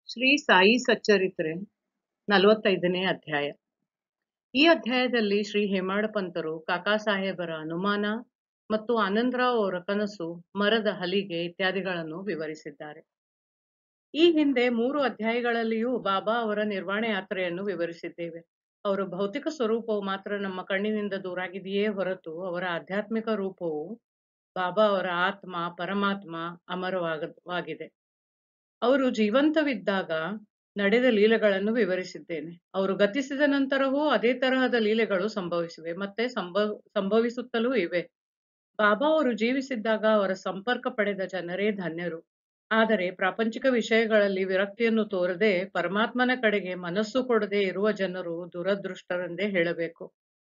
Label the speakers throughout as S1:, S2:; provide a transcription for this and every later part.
S1: ಶ್ರೀ ಸಾಯಿ ಸಚ್ಚರಿತ್ರೆ ನಲವತ್ತೈದನೇ ಅಧ್ಯಾಯ ಈ ಅಧ್ಯಾಯದಲ್ಲಿ ಶ್ರೀ ಹೇಮಾಡ ಪಂತರು ಕಾಕಾ ಸಾಹೇಬರ ಅನುಮಾನ ಮತ್ತು ಆನಂದರಾವ್ ಅವರ ಕನಸು ಮರದ ಹಲಿಗೆ ಇತ್ಯಾದಿಗಳನ್ನು ವಿವರಿಸಿದ್ದಾರೆ ಈ ಹಿಂದೆ ಮೂರು ಅಧ್ಯಾಯಗಳಲ್ಲಿಯೂ ಬಾಬಾ ಅವರ ನಿರ್ವಾಣ ಯಾತ್ರೆಯನ್ನು ವಿವರಿಸಿದ್ದೇವೆ ಅವರ ಭೌತಿಕ ಸ್ವರೂಪವು ಮಾತ್ರ ನಮ್ಮ ಕಣ್ಣಿನಿಂದ ದೂರಾಗಿದೆಯೇ ಹೊರತು ಅವರ ಆಧ್ಯಾತ್ಮಿಕ ರೂಪವು ಬಾಬಾ ಅವರ ಆತ್ಮ ಪರಮಾತ್ಮ ಅಮರವಾಗಿದೆ ಅವರು ಜೀವಂತವಿದ್ದಾಗ ನಡೆದ ಲೀಲೆಗಳನ್ನು ವಿವರಿಸಿದ್ದೇನೆ ಅವರು ಗತಿಸಿದ ನಂತರವೂ ಅದೇ ತರಹದ ಲೀಲೆಗಳು ಸಂಭವಿಸಿವೆ ಮತ್ತೆ ಸಂಭವ ಸಂಭವಿಸುತ್ತಲೂ ಇವೆ ಬಾಬಾ ಅವರು ಜೀವಿಸಿದ್ದಾಗ ಅವರ ಸಂಪರ್ಕ ಪಡೆದ ಜನರೇ ಧನ್ಯರು ಆದರೆ ಪ್ರಾಪಂಚಿಕ ವಿಷಯಗಳಲ್ಲಿ ವಿರಕ್ತಿಯನ್ನು ತೋರದೆ ಪರಮಾತ್ಮನ ಕಡೆಗೆ ಮನಸ್ಸು ಕೊಡದೆ ಇರುವ ಜನರು ದುರದೃಷ್ಟರೆಂದೇ ಹೇಳಬೇಕು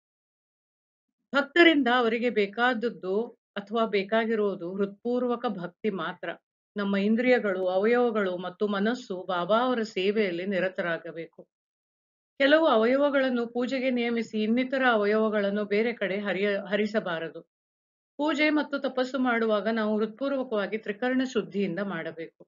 S1: ಭಕ್ತರಿಂದ ಅವರಿಗೆ ಬೇಕಾದದ್ದು ಅಥವಾ ಬೇಕಾಗಿರುವುದು ಹೃತ್ಪೂರ್ವಕ ಭಕ್ತಿ ಮಾತ್ರ ನಮ್ಮ ಇಂದ್ರಿಯಗಳು ಅವಯವಗಳು ಮತ್ತು ಮನಸ್ಸು ಬಾಬಾ ಅವರ ಸೇವೆಯಲ್ಲಿ ನಿರತರಾಗಬೇಕು ಕೆಲವು ಅವಯವಗಳನ್ನು ಪೂಜೆಗೆ ನೇಮಿಸಿ ಇನ್ನಿತರ ಅವಯವಗಳನ್ನು ಬೇರೆ ಕಡೆ ಹರಿಯ ಹರಿಸಬಾರದು ಪೂಜೆ ಮತ್ತು ತಪಸ್ಸು ಮಾಡುವಾಗ ನಾವು ಹೃತ್ಪೂರ್ವಕವಾಗಿ ತ್ರಿಕರಣ ಶುದ್ಧಿಯಿಂದ ಮಾಡಬೇಕು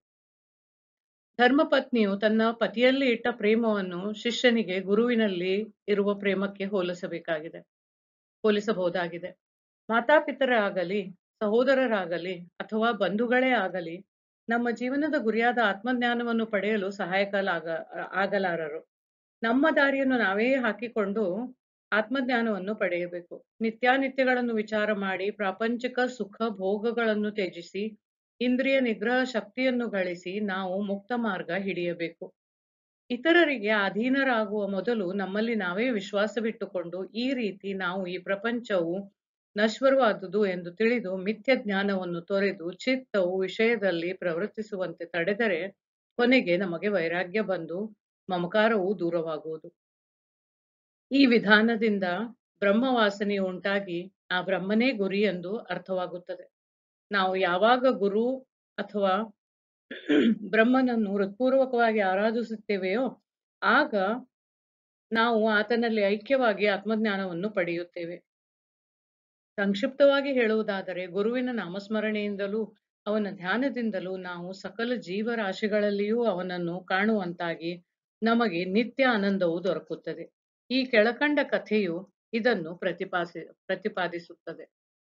S1: ಧರ್ಮಪತ್ನಿಯು ತನ್ನ ಪತಿಯಲ್ಲಿ ಇಟ್ಟ ಪ್ರೇಮವನ್ನು ಶಿಷ್ಯನಿಗೆ ಗುರುವಿನಲ್ಲಿ ಇರುವ ಪ್ರೇಮಕ್ಕೆ ಹೋಲಿಸಬೇಕಾಗಿದೆ ಹೋಲಿಸಬಹುದಾಗಿದೆ ಮಾತಾಪಿತರಾಗಲಿ ಸಹೋದರರಾಗಲಿ ಅಥವಾ ಬಂಧುಗಳೇ ಆಗಲಿ ನಮ್ಮ ಜೀವನದ ಗುರಿಯಾದ ಆತ್ಮಜ್ಞಾನವನ್ನು ಪಡೆಯಲು ಸಹಾಯಕಲಾಗ ಆಗಲಾರರು ನಮ್ಮ ದಾರಿಯನ್ನು ನಾವೇ ಹಾಕಿಕೊಂಡು ಆತ್ಮಜ್ಞಾನವನ್ನು ಪಡೆಯಬೇಕು ನಿತ್ಯಾನಿತ್ಯಗಳನ್ನು ವಿಚಾರ ಮಾಡಿ ಪ್ರಾಪಂಚಿಕ ಸುಖ ಭೋಗಗಳನ್ನು ತ್ಯಜಿಸಿ ಇಂದ್ರಿಯ ನಿಗ್ರಹ ಶಕ್ತಿಯನ್ನು ಗಳಿಸಿ ನಾವು ಮುಕ್ತ ಮಾರ್ಗ ಹಿಡಿಯಬೇಕು ಇತರರಿಗೆ ಅಧೀನರಾಗುವ ಮೊದಲು ನಮ್ಮಲ್ಲಿ ನಾವೇ ವಿಶ್ವಾಸವಿಟ್ಟುಕೊಂಡು ಈ ರೀತಿ ನಾವು ಈ ಪ್ರಪಂಚವು ನಶ್ವರವಾದುದು ಎಂದು ತಿಳಿದು ಮಿಥ್ಯ ಜ್ಞಾನವನ್ನು ತೊರೆದು ಚಿತ್ತವು ವಿಷಯದಲ್ಲಿ ಪ್ರವರ್ತಿಸುವಂತೆ ತಡೆದರೆ ಕೊನೆಗೆ ನಮಗೆ ವೈರಾಗ್ಯ ಬಂದು ಮಮಕಾರವು ದೂರವಾಗುವುದು ಈ ವಿಧಾನದಿಂದ ಬ್ರಹ್ಮವಾಸನೆಯು ಉಂಟಾಗಿ ಆ ಬ್ರಹ್ಮನೇ ಗುರಿ ಎಂದು ಅರ್ಥವಾಗುತ್ತದೆ ನಾವು ಯಾವಾಗ ಗುರು ಅಥವಾ ಬ್ರಹ್ಮನನ್ನು ಹೃತ್ಪೂರ್ವಕವಾಗಿ ಆರಾಧಿಸುತ್ತೇವೆಯೋ ಆಗ ನಾವು ಆತನಲ್ಲಿ ಐಕ್ಯವಾಗಿ ಆತ್ಮಜ್ಞಾನವನ್ನು ಪಡೆಯುತ್ತೇವೆ ಸಂಕ್ಷಿಪ್ತವಾಗಿ ಹೇಳುವುದಾದರೆ ಗುರುವಿನ ನಾಮಸ್ಮರಣೆಯಿಂದಲೂ ಅವನ ಧ್ಯಾನದಿಂದಲೂ ನಾವು ಸಕಲ ಜೀವರಾಶಿಗಳಲ್ಲಿಯೂ ಅವನನ್ನು ಕಾಣುವಂತಾಗಿ ನಮಗೆ ನಿತ್ಯ ಆನಂದವು ದೊರಕುತ್ತದೆ ಈ ಕೆಳಕಂಡ ಕಥೆಯು ಇದನ್ನು ಪ್ರತಿಪಾದಿಸಿ ಪ್ರತಿಪಾದಿಸುತ್ತದೆ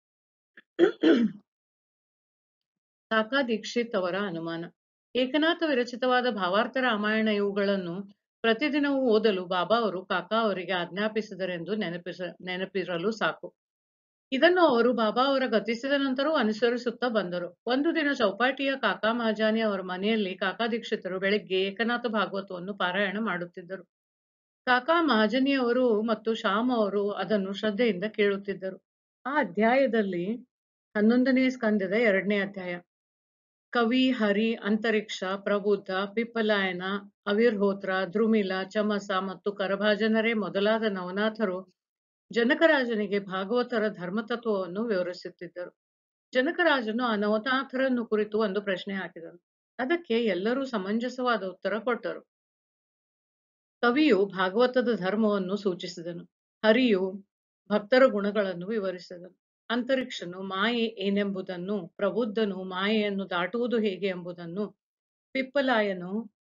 S1: ಕಾಕಾ ದೀಕ್ಷಿತ್ ಅವರ ಅನುಮಾನ ಏಕನಾಥ ವಿರಚಿತವಾದ ಭಾವಾರ್ಥ ರಾಮಾಯಣ ಇವುಗಳನ್ನು ಪ್ರತಿದಿನವೂ ಓದಲು ಬಾಬಾ ಅವರು ಕಾಕಾ ಅವರಿಗೆ ಆಜ್ಞಾಪಿಸಿದರೆಂದು ನೆನಪಿಸ ನೆನಪಿರಲು ಸಾಕು ಇದನ್ನು ಅವರು ಬಾಬಾ ಅವರ ಗತಿಸಿದ ನಂತರವೂ ಅನುಸರಿಸುತ್ತಾ ಬಂದರು ಒಂದು ದಿನ ಚೌಪಾಟಿಯ ಕಾಕಾ ಮಹಾಜಾನಿ ಅವರ ಮನೆಯಲ್ಲಿ ಕಾಕಾ ದೀಕ್ಷಿತರು ಬೆಳಿಗ್ಗೆ ಏಕನಾಥ ಭಾಗವತವನ್ನು ಪಾರಾಯಣ ಮಾಡುತ್ತಿದ್ದರು ಕಾಕಾ ಮಹಾಜನಿಯವರು ಮತ್ತು ಶ್ಯಾಮ್ ಅವರು ಅದನ್ನು ಶ್ರದ್ಧೆಯಿಂದ ಕೇಳುತ್ತಿದ್ದರು ಆ ಅಧ್ಯಾಯದಲ್ಲಿ ಹನ್ನೊಂದನೇ ಸ್ಕಂದದ ಎರಡನೇ ಅಧ್ಯಾಯ ಕವಿ ಹರಿ ಅಂತರಿಕ್ಷ ಪ್ರಬುದ್ಧ ಪಿಪ್ಪಲಾಯನ ಅವಿರ್ಹೋತ್ರ ಧ್ರುಮಿಲ ಚಮಸ ಮತ್ತು ಕರಭಾಜನರೇ ಮೊದಲಾದ ನವನಾಥರು ಜನಕರಾಜನಿಗೆ ಭಾಗವತರ ಧರ್ಮತತ್ವವನ್ನು ವಿವರಿಸುತ್ತಿದ್ದರು ಜನಕರಾಜನು ಆ ನವನಾಥರನ್ನು ಕುರಿತು ಒಂದು ಪ್ರಶ್ನೆ ಹಾಕಿದನು ಅದಕ್ಕೆ ಎಲ್ಲರೂ ಸಮಂಜಸವಾದ ಉತ್ತರ ಕೊಟ್ಟರು ಕವಿಯು ಭಾಗವತದ ಧರ್ಮವನ್ನು ಸೂಚಿಸಿದನು ಹರಿಯು ಭಕ್ತರ ಗುಣಗಳನ್ನು ವಿವರಿಸಿದನು ಅಂತರಿಕ್ಷನು ಮಾಯೆ ಏನೆಂಬುದನ್ನು ಪ್ರಬುದ್ಧನು ಮಾಯೆಯನ್ನು ದಾಟುವುದು ಹೇಗೆ ಎಂಬುದನ್ನು ಪಿಪ್ಪಲಾಯನು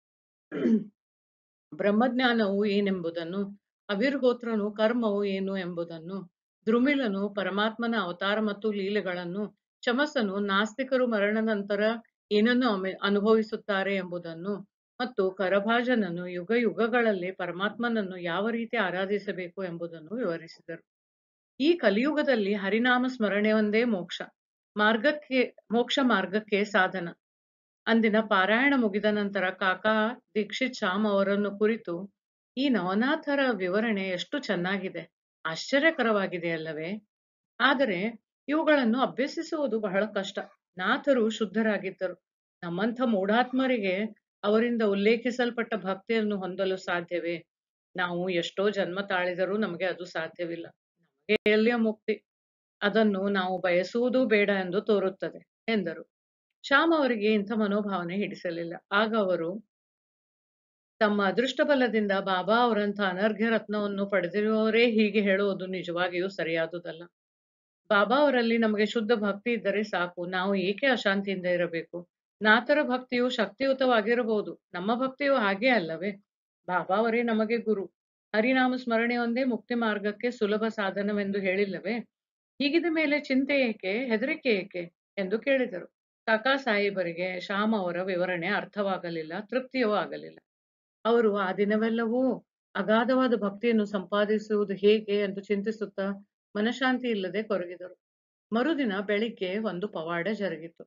S1: ಬ್ರಹ್ಮಜ್ಞಾನವು ಏನೆಂಬುದನ್ನು ಅವಿರ್ಹೋತ್ರನು ಕರ್ಮವು ಏನು ಎಂಬುದನ್ನು ಧ್ರುಮಿಲನು ಪರಮಾತ್ಮನ ಅವತಾರ ಮತ್ತು ಲೀಲೆಗಳನ್ನು ಚಮಸನು ನಾಸ್ತಿಕರು ಮರಣ ನಂತರ ಏನನ್ನು ಅನುಭವಿಸುತ್ತಾರೆ ಎಂಬುದನ್ನು ಮತ್ತು ಕರಭಾಜನನು ಯುಗ ಯುಗಗಳಲ್ಲಿ ಪರಮಾತ್ಮನನ್ನು ಯಾವ ರೀತಿ ಆರಾಧಿಸಬೇಕು ಎಂಬುದನ್ನು ವಿವರಿಸಿದರು ಈ ಕಲಿಯುಗದಲ್ಲಿ ಹರಿನಾಮ ಸ್ಮರಣೆ ಒಂದೇ ಮೋಕ್ಷ ಮಾರ್ಗಕ್ಕೆ ಮೋಕ್ಷ ಮಾರ್ಗಕ್ಕೆ ಸಾಧನ ಅಂದಿನ ಪಾರಾಯಣ ಮುಗಿದ ನಂತರ ಕಾಕಾ ದೀಕ್ಷಿತ್ ಶ್ಯಾಮ್ ಅವರನ್ನು ಕುರಿತು ಈ ನವನಾಥರ ವಿವರಣೆ ಎಷ್ಟು ಚೆನ್ನಾಗಿದೆ ಆಶ್ಚರ್ಯಕರವಾಗಿದೆ ಅಲ್ಲವೇ ಆದರೆ ಇವುಗಳನ್ನು ಅಭ್ಯಸಿಸುವುದು ಬಹಳ ಕಷ್ಟ ನಾಥರು ಶುದ್ಧರಾಗಿದ್ದರು ನಮ್ಮಂಥ ಮೂಢಾತ್ಮರಿಗೆ ಅವರಿಂದ ಉಲ್ಲೇಖಿಸಲ್ಪಟ್ಟ ಭಕ್ತಿಯನ್ನು ಹೊಂದಲು ಸಾಧ್ಯವೇ ನಾವು ಎಷ್ಟೋ ಜನ್ಮ ತಾಳಿದರೂ ನಮಗೆ ಅದು ಸಾಧ್ಯವಿಲ್ಲ ನಮಗೆ ಎಲ್ಲಿಯ ಮುಕ್ತಿ ಅದನ್ನು ನಾವು ಬಯಸುವುದೂ ಬೇಡ ಎಂದು ತೋರುತ್ತದೆ ಎಂದರು ಶ್ಯಾಮ್ ಅವರಿಗೆ ಇಂಥ ಮನೋಭಾವನೆ ಹಿಡಿಸಲಿಲ್ಲ ಆಗ ಅವರು ತಮ್ಮ ಅದೃಷ್ಟ ಬಲದಿಂದ ಬಾಬಾ ಅವರಂಥ ಅನರ್ಘ್ಯ ರತ್ನವನ್ನು ಪಡೆದಿರುವವರೇ ಹೀಗೆ ಹೇಳುವುದು ನಿಜವಾಗಿಯೂ ಸರಿಯಾದುದಲ್ಲ ಬಾಬಾ ಅವರಲ್ಲಿ ನಮಗೆ ಶುದ್ಧ ಭಕ್ತಿ ಇದ್ದರೆ ಸಾಕು ನಾವು ಏಕೆ ಅಶಾಂತಿಯಿಂದ ಇರಬೇಕು ನಾಥರ ಭಕ್ತಿಯು ಶಕ್ತಿಯುತವಾಗಿರಬಹುದು ನಮ್ಮ ಭಕ್ತಿಯು ಹಾಗೆ ಅಲ್ಲವೇ ಬಾಬಾವರೇ ನಮಗೆ ಗುರು ಹರಿನಾಮ ಸ್ಮರಣೆಯೊಂದೇ ಮುಕ್ತಿ ಮಾರ್ಗಕ್ಕೆ ಸುಲಭ ಸಾಧನವೆಂದು ಹೇಳಿಲ್ಲವೇ ಹೀಗಿದ ಮೇಲೆ ಚಿಂತೆ ಏಕೆ ಹೆದರಿಕೆ ಏಕೆ ಎಂದು ಕೇಳಿದರು ಕಾಕಾ ಸಾಹೇಬರಿಗೆ ಶ್ಯಾಮ್ ಅವರ ವಿವರಣೆ ಅರ್ಥವಾಗಲಿಲ್ಲ ತೃಪ್ತಿಯೂ ಆಗಲಿಲ್ಲ ಅವರು ಆ ದಿನವೆಲ್ಲವೂ ಅಗಾಧವಾದ ಭಕ್ತಿಯನ್ನು ಸಂಪಾದಿಸುವುದು ಹೇಗೆ ಎಂದು ಚಿಂತಿಸುತ್ತಾ ಮನಃಶಾಂತಿ ಇಲ್ಲದೆ ಕೊರಗಿದರು ಮರುದಿನ ಬೆಳಿಗ್ಗೆ ಒಂದು ಪವಾಡ ಜರುಗಿತು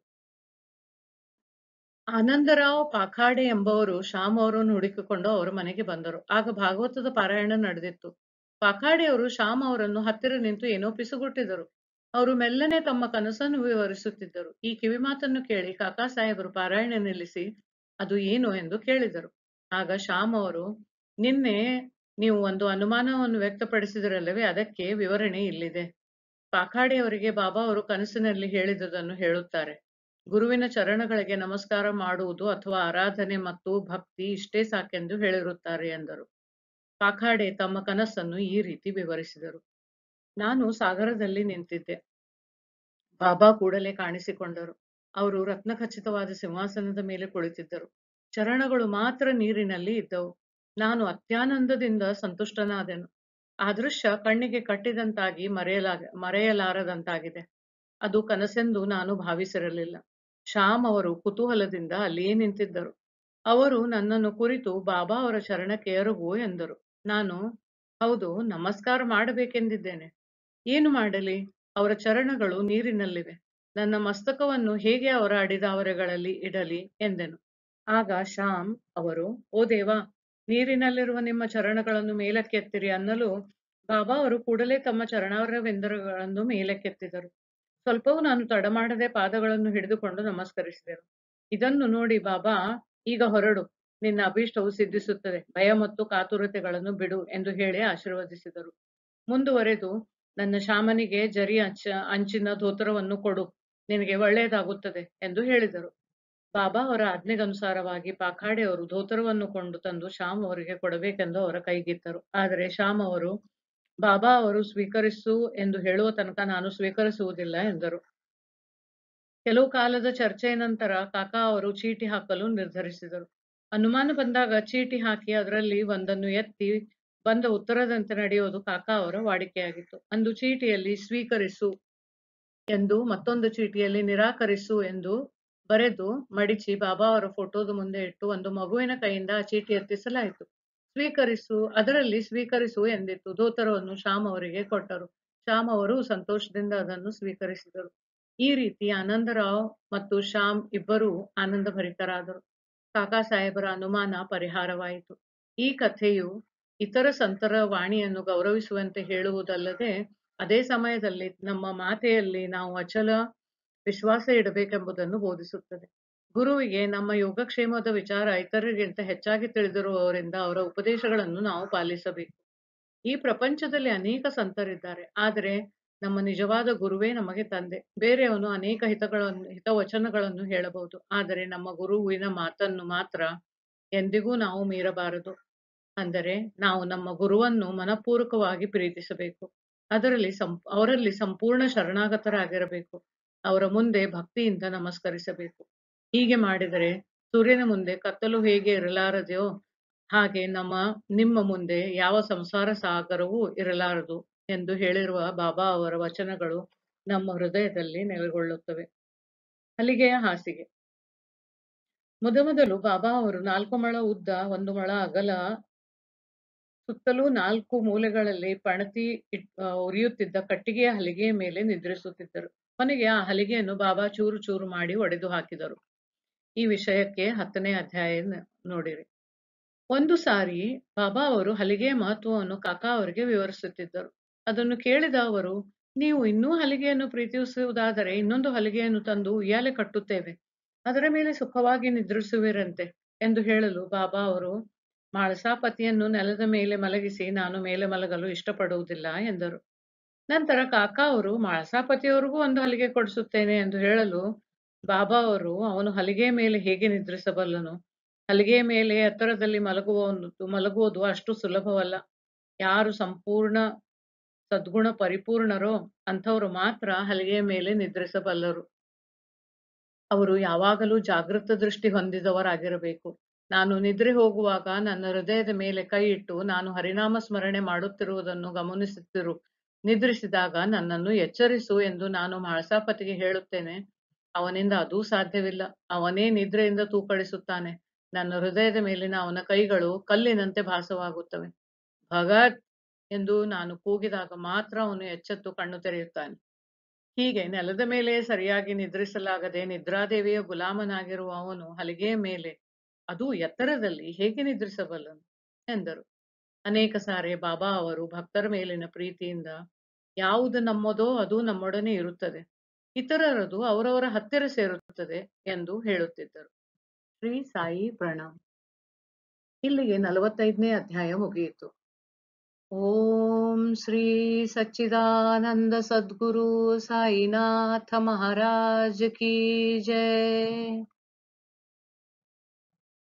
S1: ಆನಂದರಾವ್ ಪಾಖಾಡೆ ಎಂಬವರು ಶ್ಯಾಮ್ ಅವರನ್ನು ಹುಡುಕಿಕೊಂಡು ಅವರ ಮನೆಗೆ ಬಂದರು ಆಗ ಭಾಗವತದ ಪಾರಾಯಣ ನಡೆದಿತ್ತು ಪಾಖಾಡೆಯವರು ಶ್ಯಾಮ್ ಅವರನ್ನು ಹತ್ತಿರ ನಿಂತು ಏನೋ ಪಿಸುಗುಟ್ಟಿದರು ಅವರು ಮೆಲ್ಲನೆ ತಮ್ಮ ಕನಸನ್ನು ವಿವರಿಸುತ್ತಿದ್ದರು ಈ ಕಿವಿಮಾತನ್ನು ಕೇಳಿ ಕಾಕಾ ಸಾಹೇಬರು ಪಾರಾಯಣ ನಿಲ್ಲಿಸಿ ಅದು ಏನು ಎಂದು ಕೇಳಿದರು ಆಗ ಶ್ಯಾಮ್ ಅವರು ನಿನ್ನೆ ನೀವು ಒಂದು ಅನುಮಾನವನ್ನು ವ್ಯಕ್ತಪಡಿಸಿದರಲ್ಲವೇ ಅದಕ್ಕೆ ವಿವರಣೆ ಇಲ್ಲಿದೆ ಪಾಖಾಡೆಯವರಿಗೆ ಬಾಬಾ ಅವರು ಕನಸಿನಲ್ಲಿ ಹೇಳಿದುದನ್ನು ಹೇಳುತ್ತಾರೆ ಗುರುವಿನ ಚರಣಗಳಿಗೆ ನಮಸ್ಕಾರ ಮಾಡುವುದು ಅಥವಾ ಆರಾಧನೆ ಮತ್ತು ಭಕ್ತಿ ಇಷ್ಟೇ ಸಾಕೆಂದು ಹೇಳಿರುತ್ತಾರೆ ಎಂದರು ಪಾಖಾಡೆ ತಮ್ಮ ಕನಸನ್ನು ಈ ರೀತಿ ವಿವರಿಸಿದರು ನಾನು ಸಾಗರದಲ್ಲಿ ನಿಂತಿದ್ದೆ ಬಾಬಾ ಕೂಡಲೇ ಕಾಣಿಸಿಕೊಂಡರು ಅವರು ರತ್ನಖಚಿತವಾದ ಸಿಂಹಾಸನದ ಮೇಲೆ ಕುಳಿತಿದ್ದರು ಚರಣಗಳು ಮಾತ್ರ ನೀರಿನಲ್ಲಿ ಇದ್ದವು ನಾನು ಅತ್ಯಾನಂದದಿಂದ ಸಂತುಷ್ಟನಾದೆನು ಆ ದೃಶ್ಯ ಕಣ್ಣಿಗೆ ಕಟ್ಟಿದಂತಾಗಿ ಮರೆಯಲಾಗ ಮರೆಯಲಾರದಂತಾಗಿದೆ ಅದು ಕನಸೆಂದು ನಾನು ಭಾವಿಸಿರಲಿಲ್ಲ ಶ್ಯಾಮ್ ಅವರು ಕುತೂಹಲದಿಂದ ಅಲ್ಲಿಯೇ ನಿಂತಿದ್ದರು ಅವರು ನನ್ನನ್ನು ಕುರಿತು ಬಾಬಾ ಅವರ ಚರಣಕ್ಕೆ ಎರಗು ಎಂದರು ನಾನು ಹೌದು ನಮಸ್ಕಾರ ಮಾಡಬೇಕೆಂದಿದ್ದೇನೆ ಏನು ಮಾಡಲಿ ಅವರ ಚರಣಗಳು ನೀರಿನಲ್ಲಿವೆ ನನ್ನ ಮಸ್ತಕವನ್ನು ಹೇಗೆ ಅವರ ಅಡಿದಾವರೆಗಳಲ್ಲಿ ಇಡಲಿ ಎಂದೆನು ಆಗ ಶ್ಯಾಮ್ ಅವರು ಓ ದೇವಾ ನೀರಿನಲ್ಲಿರುವ ನಿಮ್ಮ ಚರಣಗಳನ್ನು ಮೇಲಕ್ಕೆತ್ತಿರಿ ಅನ್ನಲು ಬಾಬಾ ಅವರು ಕೂಡಲೇ ತಮ್ಮ ಚರಣಾರವಿಂದಗಳನ್ನು ಮೇಲಕ್ಕೆತ್ತಿದರು ಸ್ವಲ್ಪವೂ ನಾನು ತಡಮಾಡದೆ ಪಾದಗಳನ್ನು ಹಿಡಿದುಕೊಂಡು ನಮಸ್ಕರಿಸಿದೆನು ಇದನ್ನು ನೋಡಿ ಬಾಬಾ ಈಗ ಹೊರಡು ನಿನ್ನ ಅಭೀಷ್ಟವು ಸಿದ್ಧಿಸುತ್ತದೆ ಭಯ ಮತ್ತು ಕಾತುರತೆಗಳನ್ನು ಬಿಡು ಎಂದು ಹೇಳಿ ಆಶೀರ್ವದಿಸಿದರು ಮುಂದುವರೆದು ನನ್ನ ಶಾಮನಿಗೆ ಜರಿ ಅಂಚ ಅಂಚಿನ ಧೋತ್ರವನ್ನು ಕೊಡು ನಿನಗೆ ಒಳ್ಳೆಯದಾಗುತ್ತದೆ ಎಂದು ಹೇಳಿದರು ಬಾಬಾ ಅವರ ಆಜ್ಞೆಗನುಸಾರವಾಗಿ ಪಾಖಾಡೆಯವರು ಧೋತ್ರವನ್ನು ಕೊಂಡು ತಂದು ಶ್ಯಾಮ್ ಅವರಿಗೆ ಕೊಡಬೇಕೆಂದು ಅವರ ಕೈಗಿತ್ತರು ಆದರೆ ಶ್ಯಾಮ್ ಅವರು ಬಾಬಾ ಅವರು ಸ್ವೀಕರಿಸು ಎಂದು ಹೇಳುವ ತನಕ ನಾನು ಸ್ವೀಕರಿಸುವುದಿಲ್ಲ ಎಂದರು ಕೆಲವು ಕಾಲದ ಚರ್ಚೆಯ ನಂತರ ಕಾಕಾ ಅವರು ಚೀಟಿ ಹಾಕಲು ನಿರ್ಧರಿಸಿದರು ಅನುಮಾನ ಬಂದಾಗ ಚೀಟಿ ಹಾಕಿ ಅದರಲ್ಲಿ ಒಂದನ್ನು ಎತ್ತಿ ಬಂದ ಉತ್ತರದಂತೆ ನಡೆಯುವುದು ಕಾಕಾ ಅವರ ವಾಡಿಕೆಯಾಗಿತ್ತು ಅಂದು ಚೀಟಿಯಲ್ಲಿ ಸ್ವೀಕರಿಸು ಎಂದು ಮತ್ತೊಂದು ಚೀಟಿಯಲ್ಲಿ ನಿರಾಕರಿಸು ಎಂದು ಬರೆದು ಮಡಿಚಿ ಬಾಬಾ ಅವರ ಫೋಟೋದ ಮುಂದೆ ಇಟ್ಟು ಒಂದು ಮಗುವಿನ ಕೈಯಿಂದ ಆ ಚೀಟಿ ಎತ್ತಿಸಲಾಯಿತು ಸ್ವೀಕರಿಸು ಅದರಲ್ಲಿ ಸ್ವೀಕರಿಸು ಎಂದಿತ್ತು ಧೋತರವನ್ನು ಶ್ಯಾಮ್ ಅವರಿಗೆ ಕೊಟ್ಟರು ಶ್ಯಾಮ್ ಅವರು ಸಂತೋಷದಿಂದ ಅದನ್ನು ಸ್ವೀಕರಿಸಿದರು ಈ ರೀತಿ ಆನಂದರಾವ್ ಮತ್ತು ಶ್ಯಾಮ್ ಇಬ್ಬರೂ ಆನಂದ ಭರಿತರಾದರು ಕಾಕಾ ಸಾಹೇಬರ ಅನುಮಾನ ಪರಿಹಾರವಾಯಿತು ಈ ಕಥೆಯು ಇತರ ಸಂತರ ವಾಣಿಯನ್ನು ಗೌರವಿಸುವಂತೆ ಹೇಳುವುದಲ್ಲದೆ ಅದೇ ಸಮಯದಲ್ಲಿ ನಮ್ಮ ಮಾತೆಯಲ್ಲಿ ನಾವು ಅಚಲ ವಿಶ್ವಾಸ ಇಡಬೇಕೆಂಬುದನ್ನು ಬೋಧಿಸುತ್ತದೆ ಗುರುವಿಗೆ ನಮ್ಮ ಯೋಗಕ್ಷೇಮದ ವಿಚಾರ ಇತರರಿಗಿಂತ ಹೆಚ್ಚಾಗಿ ತಿಳಿದಿರುವವರಿಂದ ಅವರ ಉಪದೇಶಗಳನ್ನು ನಾವು ಪಾಲಿಸಬೇಕು ಈ ಪ್ರಪಂಚದಲ್ಲಿ ಅನೇಕ ಸಂತರಿದ್ದಾರೆ ಆದರೆ ನಮ್ಮ ನಿಜವಾದ ಗುರುವೇ ನಮಗೆ ತಂದೆ ಬೇರೆಯವನು ಅನೇಕ ಹಿತಗಳನ್ನು ಹಿತವಚನಗಳನ್ನು ಹೇಳಬಹುದು ಆದರೆ ನಮ್ಮ ಗುರುವಿನ ಮಾತನ್ನು ಮಾತ್ರ ಎಂದಿಗೂ ನಾವು ಮೀರಬಾರದು ಅಂದರೆ ನಾವು ನಮ್ಮ ಗುರುವನ್ನು ಮನಪೂರ್ವಕವಾಗಿ ಪ್ರೀತಿಸಬೇಕು ಅದರಲ್ಲಿ ಸಂ ಅವರಲ್ಲಿ ಸಂಪೂರ್ಣ ಶರಣಾಗತರಾಗಿರಬೇಕು ಅವರ ಮುಂದೆ ಭಕ್ತಿಯಿಂದ ನಮಸ್ಕರಿಸಬೇಕು ಹೀಗೆ ಮಾಡಿದರೆ ಸೂರ್ಯನ ಮುಂದೆ ಕತ್ತಲು ಹೇಗೆ ಇರಲಾರದೆಯೋ ಹಾಗೆ ನಮ್ಮ ನಿಮ್ಮ ಮುಂದೆ ಯಾವ ಸಂಸಾರ ಸಾಗರವೂ ಇರಲಾರದು ಎಂದು ಹೇಳಿರುವ ಬಾಬಾ ಅವರ ವಚನಗಳು ನಮ್ಮ ಹೃದಯದಲ್ಲಿ ನೆಲೆಗೊಳ್ಳುತ್ತವೆ ಹಲಿಗೆಯ ಹಾಸಿಗೆ ಮೊದಮೊದಲು ಬಾಬಾ ಅವರು ನಾಲ್ಕು ಮೊಳ ಉದ್ದ ಒಂದು ಮೊಳ ಅಗಲ ಸುತ್ತಲೂ ನಾಲ್ಕು ಮೂಲೆಗಳಲ್ಲಿ ಪಣತಿ ಇಟ್ ಆ, ಉರಿಯುತ್ತಿದ್ದ ಕಟ್ಟಿಗೆಯ ಹಲಿಗೆಯ ಮೇಲೆ ನಿದ್ರಿಸುತ್ತಿದ್ದರು ಕೊನೆಗೆ ಆ ಹಲಿಗೆಯನ್ನು ಬಾಬಾ ಚೂರು ಚೂರು ಮಾಡಿ ಒಡೆದು ಹಾಕಿದರು ಈ ವಿಷಯಕ್ಕೆ ಹತ್ತನೇ ಅಧ್ಯಾಯ ನ- ನೋಡಿರಿ ಒಂದು ಸಾರಿ ಬಾಬಾ ಅವರು ಹಲಿಗೆಯ ಮಹತ್ವವನ್ನು ಕಾಕಾ ಅವರಿಗೆ ವಿವರಿಸುತ್ತಿದ್ದರು ಅದನ್ನು ಕೇಳಿದ ಅವರು ನೀವು ಇನ್ನೂ ಹಲಿಗೆಯನ್ನು ಪ್ರೀತಿಸುವುದಾದರೆ ಇನ್ನೊಂದು ಹಲಿಗೆಯನ್ನು ತಂದು ಉಯ್ಯಾಲೆ ಕಟ್ಟುತ್ತೇವೆ ಅದರ ಮೇಲೆ ಸುಖವಾಗಿ ನಿದ್ರಿಸುವಿರಂತೆ ಎಂದು ಹೇಳಲು ಬಾಬಾ ಅವರು ಮಾಳಸಾಪತಿಯನ್ನು ನೆಲದ ಮೇಲೆ ಮಲಗಿಸಿ ನಾನು ಮೇಲೆ ಮಲಗಲು ಇಷ್ಟಪಡುವುದಿಲ್ಲ ಎಂದರು ನಂತರ ಕಾಕಾ ಅವರು ಮಾಳಸಾಪತಿಯವರಿಗೂ ಒಂದು ಹಲಿಗೆ ಕೊಡಿಸುತ್ತೇನೆ ಎಂದು ಹೇಳಲು ಬಾಬಾ ಅವರು ಅವನು ಹಲಿಗೆಯ ಮೇಲೆ ಹೇಗೆ ನಿದ್ರಿಸಬಲ್ಲನು ಹಲಿಗೆಯ ಮೇಲೆ ಎತ್ತರದಲ್ಲಿ ಮಲಗುವವನು ಮಲಗುವುದು ಅಷ್ಟು ಸುಲಭವಲ್ಲ ಯಾರು ಸಂಪೂರ್ಣ ಸದ್ಗುಣ ಪರಿಪೂರ್ಣರೋ ಅಂಥವರು ಮಾತ್ರ ಹಲಿಗೆಯ ಮೇಲೆ ನಿದ್ರಿಸಬಲ್ಲರು ಅವರು ಯಾವಾಗಲೂ ಜಾಗೃತ ದೃಷ್ಟಿ ಹೊಂದಿದವರಾಗಿರಬೇಕು ನಾನು ನಿದ್ರೆ ಹೋಗುವಾಗ ನನ್ನ ಹೃದಯದ ಮೇಲೆ ಕೈ ಇಟ್ಟು ನಾನು ಹರಿನಾಮ ಸ್ಮರಣೆ ಮಾಡುತ್ತಿರುವುದನ್ನು ಗಮನಿಸುತ್ತಿರು ನಿದ್ರಿಸಿದಾಗ ನನ್ನನ್ನು ಎಚ್ಚರಿಸು ಎಂದು ನಾನು ಮಾಳಸಾಪತಿಗೆ ಹೇಳುತ್ತೇನೆ ಅವನಿಂದ ಅದೂ ಸಾಧ್ಯವಿಲ್ಲ ಅವನೇ ನಿದ್ರೆಯಿಂದ ತೂಕಡಿಸುತ್ತಾನೆ ನನ್ನ ಹೃದಯದ ಮೇಲಿನ ಅವನ ಕೈಗಳು ಕಲ್ಲಿನಂತೆ ಭಾಸವಾಗುತ್ತವೆ ಭಗತ್ ಎಂದು ನಾನು ಕೂಗಿದಾಗ ಮಾತ್ರ ಅವನು ಎಚ್ಚೆತ್ತು ಕಣ್ಣು ತೆರೆಯುತ್ತಾನೆ ಹೀಗೆ ನೆಲದ ಮೇಲೆ ಸರಿಯಾಗಿ ನಿದ್ರಿಸಲಾಗದೆ ನಿದ್ರಾದೇವಿಯ ಗುಲಾಮನಾಗಿರುವ ಅವನು ಹಲಿಗೆಯ ಮೇಲೆ ಅದು ಎತ್ತರದಲ್ಲಿ ಹೇಗೆ ನಿದ್ರಿಸಬಲ್ಲನು ಎಂದರು ಅನೇಕ ಸಾರಿ ಬಾಬಾ ಅವರು ಭಕ್ತರ ಮೇಲಿನ ಪ್ರೀತಿಯಿಂದ ಯಾವುದು ನಮ್ಮದೋ ಅದು ನಮ್ಮೊಡನೆ ಇರುತ್ತದೆ ಇತರರದು ಅವರವರ ಹತ್ತಿರ ಸೇರುತ್ತದೆ ಎಂದು ಹೇಳುತ್ತಿದ್ದರು ಶ್ರೀ ಸಾಯಿ ಪ್ರಣಾಮ್ ಇಲ್ಲಿಗೆ ನಲವತ್ತೈದನೇ ಅಧ್ಯಾಯ ಮುಗಿಯಿತು ಓಂ ಶ್ರೀ ಸಚ್ಚಿದಾನಂದ ಸದ್ಗುರು ಸಾಯಿನಾಥ ಮಹಾರಾಜ್ ಕಿ ಜಯ